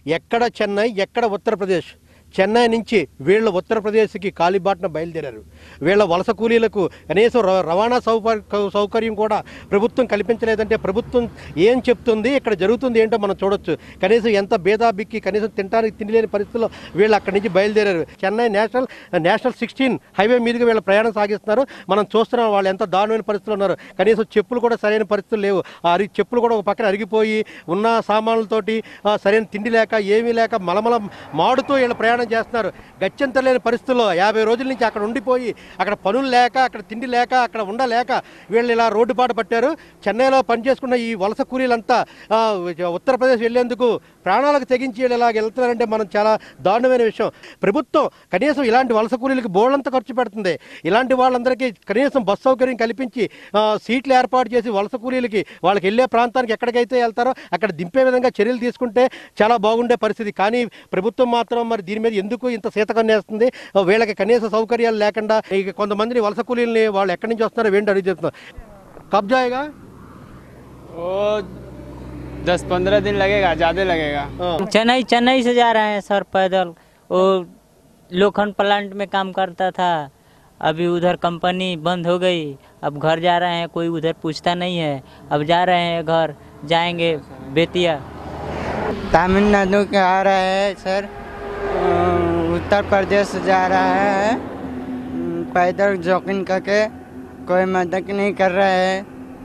ఎక్కడ చెన్నై ఎక్కడ ఉత్తరప్రదేశ్ చెన్నై నుంచి వీళ్ళ ఉత్తరప్రదేశ్కి కాలిబాట్న బయలుదేరారు వీళ్ళ వలస కూలీలకు కనీసం ర- రవాణా సౌకర్య సౌకర్యం కూడా ప్రభుత్వం కల్పించలేదంటే ప్రభుత్వం ఏం చెప్తుంది ఇక్కడ జరుగుతుంది ఏంటో మనం చూడొచ్చు కనీసం ఎంత భేదా బిక్కి కనీసం తినడానికి తిండి లేని పరిస్థితుల్లో వీళ్ళు అక్కడి నుంచి బయలుదేరారు Chennai national national sixteen highway మీదుగా వీళ్ళ ప్రయాణం సాగిస్తున్నారు మనం చూస్తున్నాం వాళ్ళు ఎంత దారుణమైన పరిస్థితులు ఉన్నారు కనీసం చెప్పులు కూడా సరైన పరిస్థితులు లేవు ఆ అరి చెప్పులు కూడా ఒక పక్కన అరిగిపోయి ఉన్న సామాన్లతోటి ఆ, సరైన తిండి లేక ఏమీ లేక మలమల మాడుతూ వీళ్ళు ప్రయాణం చేస్తున్నారు గత్యంతరం లేని పరిస్థితుల్లో యాభై రోజుల నుంచి అక్కడ ఉండిపోయి అక్కడ పనులు లేక అక్కడ తిండి లేక అక్కడ ఉండలేక వీళ్ళు ఇలా రోడ్డు పాట పట్టారు చెన్నైలో పనిచేసుకున్న ఈ వలస కూలీలంతా ఆ, ఉత్తరప్రదేశ్ వెళ్లేందుకు ప్రాణాలకు తెగించి వీళ్ళు ఇలా వెళ్తున్నారంటే మనం చాలా దారుణమైన విషయం ప్రభుత్వం కనీసం ఇలాంటి వలస కూలీలకు బోళ్ళంతా ఖర్చు పెడుతుంది ఇలాంటి వాళ్ళందరికీ కనీసం బస్ సౌకర్యం కల్పించి ఆ, సీట్లు ఏర్పాటు చేసి వలస కూలీలకి వాళ్ళకి వెళ్ళే ప్రాంతానికి ఎక్కడికైతే వెళ్తారో అక్కడ దింపే విధంగా చర్యలు తీసుకుంటే చాలా బాగుండే పరిస్థితి కానీ ప్రభుత్వం మాత్రం మరి దీని మీద ఎందుకు ఇంత సీతకన్నేస్తుంది ఆ, వీళ్ళకి కనీస సౌకర్యాలు లేకుండా ఇక కొంతమందిని వలస కూలీలని వాళ్ళు ఎక్కడి నుంచి వస్తున్నారో ఏంటి అడిగి చెప్తున్నారు కబ్జాయిగా वो दस पंद्रह दिन लगेगा ज़्यादा लगेगा चेन्नई चेन्नई से जा रहे हैं सर पैदल वो लोखंड प्लांट में काम करता था अभी उधर कंपनी बंद हो गई अब घर जा रहे हैं कोई उधर पूछता नहीं है अब जा रहे हैं घर जाएंगे बेतिया तमिलनाडु के आ रहा है सर अ, उत्तर प्रदेश जा रहा है अम, पैदल जॉगिंग करके कोई मदद नहीं कर रहा है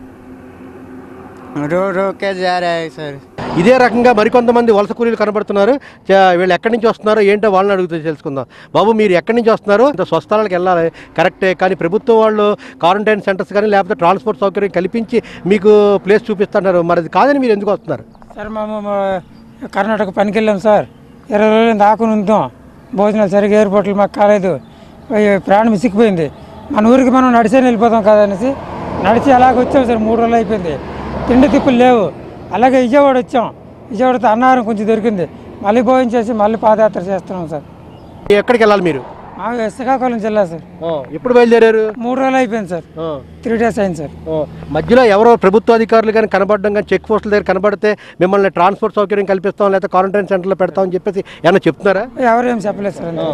रो रो के जा रहा है सर ఇదే రకంగా మరికొంతమంది వలస కూలీలు కనబడుతున్నారు చ- వీళ్ళు ఎక్కడి నుంచి వస్తున్నారో ఏంటో వాళ్ళని అడుగుతూ తెలుసుకుందాం బాబు మీరు ఎక్కడి నుంచి వస్తున్నారు ఇంత స్వస్థలాలకు వెళ్ళాలి కరెక్టే కానీ ప్రభుత్వం వాళ్ళు క్వారంటైన్ సెంటర్స్ కానీ లేకపోతే ట్రాన్స్పోర్ట్ సౌకర్యం కల్పించి మీకు ప్లేస్ చూపిస్తున్నారు మరి అది కాదని మీరు ఎందుకు వస్తున్నారు సార్ మేము మా కర్ణాటక పనికి వెళ్ళాం సార్ ఇరవై రోజులు దాకుని ఉంటాం భోజనాలు సరిగ్గా ఎయిర్పోర్ట్లు మాకు కాలేదు ఈ ప్రాణం ఇసిక్కిపోయింది మన ఊరికి మనం నడిచే వెళ్ళిపోతాం కదా అనేసి నడిచి అలాగ వచ్చాం సార్ మూడు రోజులు అయిపోయింది తిండి తిప్పులు లేవు అలాగే విజయవాడ వచ్చాం విజయవాడతో అన్నారం కొంచెం దొరికింది మళ్ళీ భోజనం చేసి మళ్ళీ పాదయాత్ర చేస్తున్నాం సార్ ఎక్కడికి వెళ్ళాలి మీరు మా శ్రీకాకుళం జిల్లా సార్ ఎప్పుడు బయలుదేరారు మూడు రోజులు అయిపోయింది సార్ త్రీ డేస్ అయింది సార్ మధ్యలో ఎవరో ప్రభుత్వ అధికారులు కానీ కనబడడం కానీ చెక్ పోస్టుల దగ్గర కనబడితే మిమ్మల్ని ట్రాన్స్పోర్ట్ సౌకర్యం కల్పిస్తాం లేకపోతే క్వారంటైన్ సెంటర్లో పెడతామని చెప్పేసి ఏమైనా చెప్తున్నారా ఎవరు ఏం చెప్పలేదు సార్ అందులో.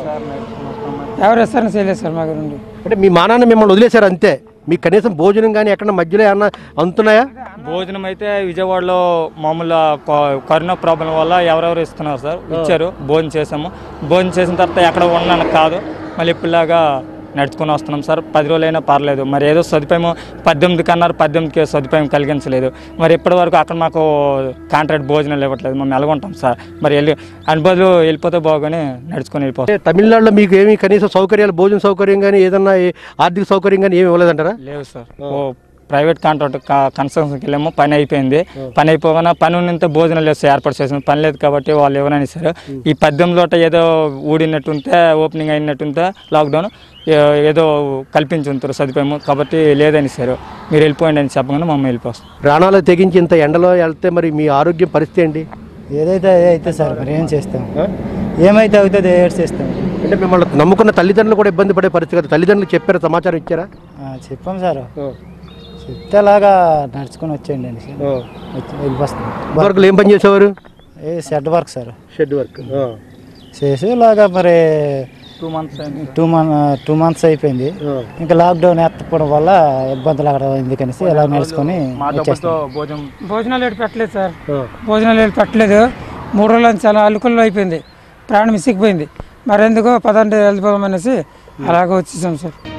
ఎవరు ఇస్తారని చేయలేదు సార్ మాకు నుండి అంటే మీ మానాన్ని మిమ్మల్ని వదిలేశారు అంతే మీకు కనీసం భోజనం కానీ ఎక్కడ మధ్యలో ఏమన్నా అందుతున్నాయా భోజనం అయితే విజయవాడలో మామూలు కో- కరోనా ప్రాబ్లం వల్ల ఎవరెవరు ఇస్తున్నారు సార్ ఇచ్చారు భోజనం చేసాము భోజనం చేసిన తర్వాత ఎక్కడ ఉన్నాను కాదు మళ్ళీ ఇప్పుడులాగా నడుచుకొని వస్తున్నాం సార్ పది రోజులైనా పర్లేదు మరి ఏదో సదుపాయం పద్దెనిమిదికి అన్నారు పద్దెనిమిదికి సదుపాయం కలిగించలేదు మరి ఇప్పటి వరకు అక్కడ మాకు కాంట్రాక్ట్ భోజనాలు ఇవ్వట్లేదు మేము ఎలాగుంటాం సార్ మరి వెళ్ళి అని బదులు వెళ్ళిపోతే బాగుని నడుచుకొని వెళ్ళిపోతాం అంటే తమిళనాడులో మీకు ఏమి కనీసం సౌకర్యాలు భోజన సౌకర్యం కానీ ఏదన్నా ఏ- ఆర్థిక సౌకర్యం కానీ ఏమి ఇవ్వలేదంటారా లేవు సార్ ఓ ప్రైవేట్ కాంట్రాక్ట్ కన్స్ట్రక్షన్కి వెళ్ళాము పని అయిపోయింది పని అయిపోగానే పని ఉన్నంత భోజనం లేదు సార్ ఏర్పాటు చేసాము పని లేదు కాబట్టి వాళ్ళు ఎవరైనా సార్ ఈ పద్దెనిమిది ఏదో ఊడినట్టుంటే ఓపెనింగ్ అయినట్టుంటే లాక్డౌన్ ఏ- ఏదో కల్పించి ఉంటారు సదుపాయం కాబట్టి లేదని సార్ మీరు వెళ్ళిపోయండి అని చెప్పగానే మమ్మల్ని వెళ్ళిపోస్తాం ప్రాణాలు తెగించి ఇంత ఎండలో వెళ్తే మరి మీ ఆరోగ్యం పరిస్థితి ఏంటి ఏదైతే అదే అయితే సార్ మరి ఏం చేస్తాం ఏమైతే అవుతుంది ఏడు చేస్తాం అంటే మిమ్మల్ని నమ్ముకున్న తల్లిదండ్రులు కూడా ఇబ్బంది పడే పరిస్థితి కదా తల్లిదండ్రులు చెప్పారు సమాచారం ఇచ్చారా చెప్పాం సార్ చెప్తే అలాగా నడుచుకొని వచ్చేయండి అని సార్ వచ్చి వెళ్ళిపోస్తాం వరకు ఏం పని చేసేవారు ఏ shed work sir shed work చేసి ఇలాగా మరి two months two month two months అయిపోయింది ఇంకా లాక్డౌన్ ఎత్తపడం వల్ల ఇబ్బందులు అక్కడ ఎందుకనేసి ఇలా నడుచుకొని మా డబ్బుతో వచ్చేస్తాం భోజనం భోజనాలు ఏడు పెట్టలేదు సార్ భోజనాలు ఏడు పెట్టలేదు మూడు రోజులు నుంచి చాలా అలుకుల్లో అయిపోయింది ప్రాణం ఇసిగిపోయింది మరెందుకో పదండి వెళ్ళిపోదామనేసి అలాగ వచ్చేసాం సార్